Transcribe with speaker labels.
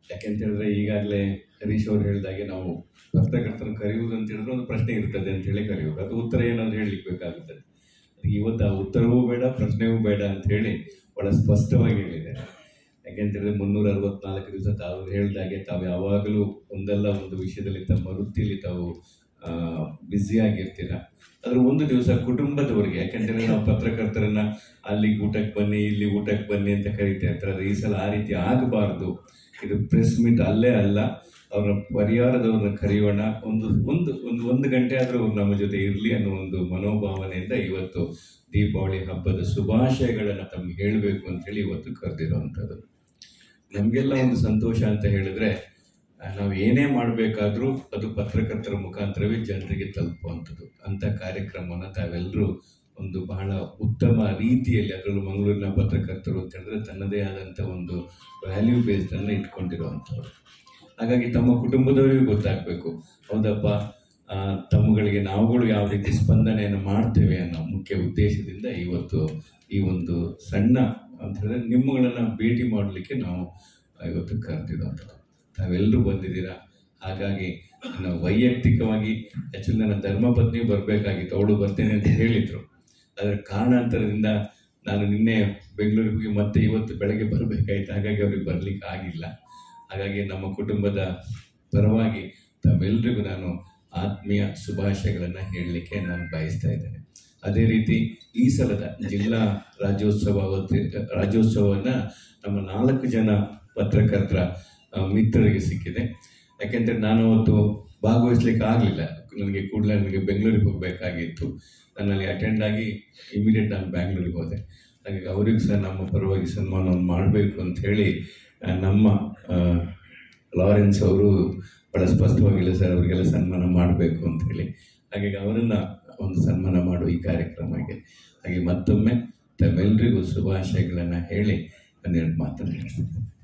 Speaker 1: ಯಾಕೆಂತ ಹೇಳಿದ್ರೆ ಈಗಾಗಲೇ ಹರೀಶ್ ಅವರು ಹೇಳಿದಾಗೆ ನಾವು ಪತ್ರಕರ್ತರನ್ನು ಕರೆಯುವುದು ಅಂತ ಹೇಳಿದ್ರೆ ಒಂದು ಪ್ರಶ್ನೆ ಇರ್ತದೆ ಅಂತ ಹೇಳಿ ಕರೆಯುವುದು ಅದು ಉತ್ತರ ಏನಾದ್ರು ಹೇಳಲಿಕ್ಕೆ ಬೇಕಾಗುತ್ತದೆ ಇವತ್ತು ಆ ಉತ್ತರವೂ ಬೇಡ ಪ್ರಶ್ನೆಯೂ ಬೇಡ ಅಂತ ಹೇಳಿ ಬಹಳ ಸ್ಪಷ್ಟವಾಗಿ ಹೇಳಿದ್ದಾರೆ ಯಾಕೆಂತ ಹೇಳಿದ್ರೆ ಮುನ್ನೂರ ಅರವತ್ನಾಲ್ಕು ದಿವಸ ತಾವು ಹೇಳಿದಾಗೆ ತಾವು ಯಾವಾಗಲೂ ಒಂದಲ್ಲ ಒಂದು ವಿಷಯದಲ್ಲಿ ತಮ್ಮ ವೃತ್ತಿಯಲ್ಲಿ ತಾವು ಬ್ಯುಸಿಯಾಗಿರ್ತೀರ ಅದ್ರ ಒಂದು ದಿವಸ ಕುಟುಂಬದವರಿಗೆ ಯಾಕೆಂದ್ರೆ ನಾವು ಪತ್ರಕರ್ತರನ್ನ ಅಲ್ಲಿ ಊಟಕ್ಕೆ ಬನ್ನಿ ಇಲ್ಲಿ ಊಟಕ್ಕೆ ಬನ್ನಿ ಅಂತ ಕರಿತಾ ಇರ್ತಾರೆ ಅದು ಈ ಸಲ ಆ ರೀತಿ ಆಗಬಾರ್ದು ಇದು ಪ್ರೆಸ್ ಮೀಟ್ ಅಲ್ಲೇ ಅಲ್ಲ ಅವರ ಪರಿಹಾರದವ್ರನ್ನ ಕರೆಯೋಣ ಒಂದು ಒಂದು ಒಂದು ಒಂದು ಗಂಟೆ ಆದರೂ ಅವ್ರು ನಮ್ಮ ಜೊತೆ ಇರಲಿ ಅನ್ನೋ ಒಂದು ಮನೋಭಾವನೆಯಿಂದ ಇವತ್ತು ದೀಪಾವಳಿ ಹಬ್ಬದ ಶುಭಾಶಯಗಳನ್ನು ತಮ್ಗೆ ಹೇಳಬೇಕು ಅಂತ ಹೇಳಿ ಇವತ್ತು ಕರೆದಿರುವಂಥದ್ದು ನಮಗೆಲ್ಲ ಒಂದು ಸಂತೋಷ ಅಂತ ಹೇಳಿದ್ರೆ ಆ, ನಾವು ಏನೇ ಮಾಡಬೇಕಾದ್ರೂ ಅದು ಪತ್ರಕರ್ತರ ಮುಖಾಂತರವೇ ಜನರಿಗೆ ತಲುಪುವಂಥದ್ದು ಅಂತ ಕಾರ್ಯಕ್ರಮವನ್ನು ತಾವೆಲ್ಲರೂ ಒಂದು ಬಹಳ ಉತ್ತಮ ರೀತಿಯಲ್ಲಿ ಅದರಲ್ಲೂ ಮಂಗಳೂರಿನ ಪತ್ರಕರ್ತರು ಅಂತ ಹೇಳಿದ್ರೆ ತನ್ನದೇ ಆದಂಥ ಒಂದು ವ್ಯಾಲ್ಯೂ ಬೇಸ್ಡನ್ನು ಇಟ್ಕೊಂಡಿರುವಂಥವ್ರು ಹಾಗಾಗಿ ತಮ್ಮ ಕುಟುಂಬದವರಿಗೂ ಗೊತ್ತಾಗಬೇಕು ಹೌದಪ್ಪ ಆ, ತಮ್ಮಗಳಿಗೆ ನಾವುಗಳು ಯಾವ ರೀತಿ ಸ್ಪಂದನೆಯನ್ನು ಮಾಡ್ತೇವೆ ಅನ್ನೋ ಮುಖ್ಯ ಉದ್ದೇಶದಿಂದ ಇವತ್ತು ಈ ಒಂದು ಸಣ್ಣ ಅಂತ ಹೇಳಿದ್ರೆ ನಿಮ್ಮಗಳನ್ನು ಭೇಟಿ ಮಾಡಲಿಕ್ಕೆ ನಾವು ಇವತ್ತು ಕರೆದಿರುವಂಥದ್ದು ತಾವೆಲ್ಲರೂ ಬಂದಿದ್ದೀರಾ ಹಾಗಾಗಿ ನನ್ನ ವೈಯಕ್ತಿಕವಾಗಿ ಆ್ಯಕ್ಚುಲಿ ನನ್ನ ಧರ್ಮಪತ್ನಿ ಬರಬೇಕಾಗಿತ್ತು ಅವಳು ಬರ್ತೇನೆ ಅಂತ ಹೇಳಿದರು ಅದರ ಕಾರಣಾಂತರದಿಂದ ನಾನು ನಿನ್ನೆ ಬೆಂಗಳೂರಿಗೆ ಹೋಗಿ ಮತ್ತೆ ಇವತ್ತು ಬೆಳಗ್ಗೆ ಬರಬೇಕಾಯ್ತು ಹಾಗಾಗಿ ಅವ್ರಿಗೆ ಬರಲಿಕ್ಕೆ ಆಗಿಲ್ಲ ಹಾಗಾಗಿ ನಮ್ಮ ಕುಟುಂಬದ ಪರವಾಗಿ ತಮ್ಮೆಲ್ಲರಿಗೂ ನಾನು ಆತ್ಮೀಯ ಶುಭಾಶಯಗಳನ್ನು ಹೇಳಲಿಕ್ಕೆ ನಾನು ಬಯಸ್ತಾ ಇದ್ದೇನೆ ಅದೇ ರೀತಿ ಈ ಸಲದ ಜಿಲ್ಲಾ ರಾಜ್ಯೋತ್ಸವ ಅವತ್ತು ರಾಜ್ಯೋತ್ಸವವನ್ನು ನಮ್ಮ ನಾಲ್ಕು ಜನ ಪತ್ರಕರ್ತರ ಆ, ಮಿತ್ರರಿಗೆ ಸಿಕ್ಕಿದೆ ಯಾಕೆಂದರೆ ನಾನು ಅವತ್ತು ಭಾಗವಹಿಸ್ಲಿಕ್ಕೆ ಆಗಲಿಲ್ಲ ನನಗೆ ಕೂಡಲೇ ನನಗೆ ಬೆಂಗಳೂರಿಗೆ ಹೋಗಬೇಕಾಗಿತ್ತು ನನ್ನಲ್ಲಿ ಅಟೆಂಡ್ ಆಗಿ ಇಮಿಡಿಯೇಟ್ ನಾನು ಬ್ಯಾಂಗ್ಳೂರಿಗೆ ಹೋದೆ ಹಾಗಾಗಿ ಅವರಿಗೂ ಸಹ ನಮ್ಮ ಪರವಾಗಿ ಸನ್ಮಾನವನ್ನು ಮಾಡಬೇಕು ಅಂತ ಹೇಳಿ ಆ, ನಮ್ಮ ಆ, ಲಾರೆನ್ಸ್ ಅವರು ಬಹಳ ಸ್ಪಷ್ಟವಾಗಿಲ್ಲ ಸರ್ ಅವರಿಗೆಲ್ಲ ಸನ್ಮಾನ ಮಾಡಬೇಕು ಅಂತ ಹೇಳಿ ಹಾಗಾಗಿ ಅವರನ್ನು ಒಂದು ಸನ್ಮಾನ ಮಾಡುವ ಈ ಕಾರ್ಯಕ್ರಮಕ್ಕೆ ಹಾಗೆ ಮತ್ತೊಮ್ಮೆ ತಮ್ಮೆಲ್ಲರಿಗೂ ಶುಭಾಶಯಗಳನ್ನು ಹೇಳಿ ಒಂದೆರಡು ಮಾತನ್ನು ಹೇಳ್ತೀನಿ